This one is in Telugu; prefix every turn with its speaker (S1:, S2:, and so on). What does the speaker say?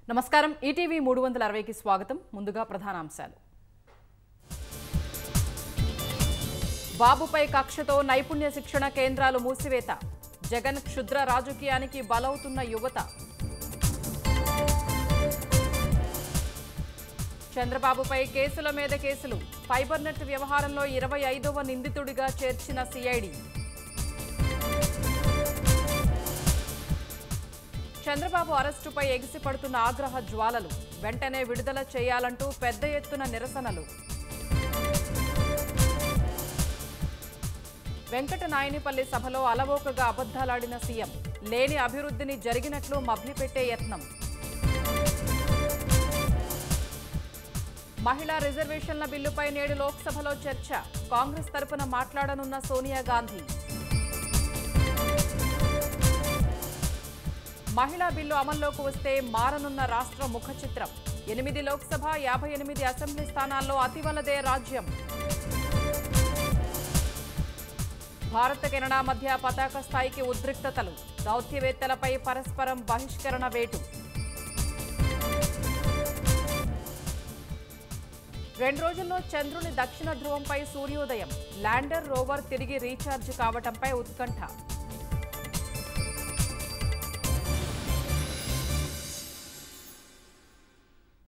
S1: నమస్కారం ఈటీవీ మూడు వందల అరవైకి స్వాగతం ముందుగా ప్రధానాంశాలు బాబుపై కక్షతో నైపుణ్య శిక్షణ కేంద్రాలు మూసివేత జగన్ క్షుద్ర రాజకీయానికి బలవుతున్న యువత చంద్రబాబుపై కేసుల మీద కేసులు ఫైబర్ నెట్ వ్యవహారంలో ఇరవై ఐదవ నిందితుడిగా చేర్చిన సిఐడి చంద్రబాబు అరెస్టుపై ఎగిసిపడుతున్న ఆగ్రహ జ్వాలలు వెంటనే విడుదల చేయాలంటూ పెద్ద ఎత్తున నిరసనలు వెంకట నాయనిపల్లి సభలో అలవోకగా అబద్దాలాడిన సీఎం లేని అభివృద్ధిని జరిగినట్లు మభ్యపెట్టే యత్నం మహిళా రిజర్వేషన్ల బిల్లుపై నేడు లోక్సభలో చర్చ కాంగ్రెస్ తరపున మాట్లాడనున్న సోనియా గాంధీ మహిళా బిల్లు అమల్లోకి వస్తే మారనున్న రాష్ట్ర ముఖ చిత్రం ఎనిమిది లోక్సభ యాభై ఎనిమిది అసెంబ్లీ స్థానాల్లో అతివలదే రాజ్యం భారత్ కెనడా మధ్య పతాక స్థాయికి ఉద్రిక్తతలు దౌత్యవేత్తలపై పరస్పరం బహిష్కరణ వేటు రెండు రోజుల్లో చంద్రుని దక్షిణ ధ్రువంపై సూర్యోదయం ల్యాండర్ రోవర్ తిరిగి రీఛార్జ్ కావటంపై ఉత్కంఠ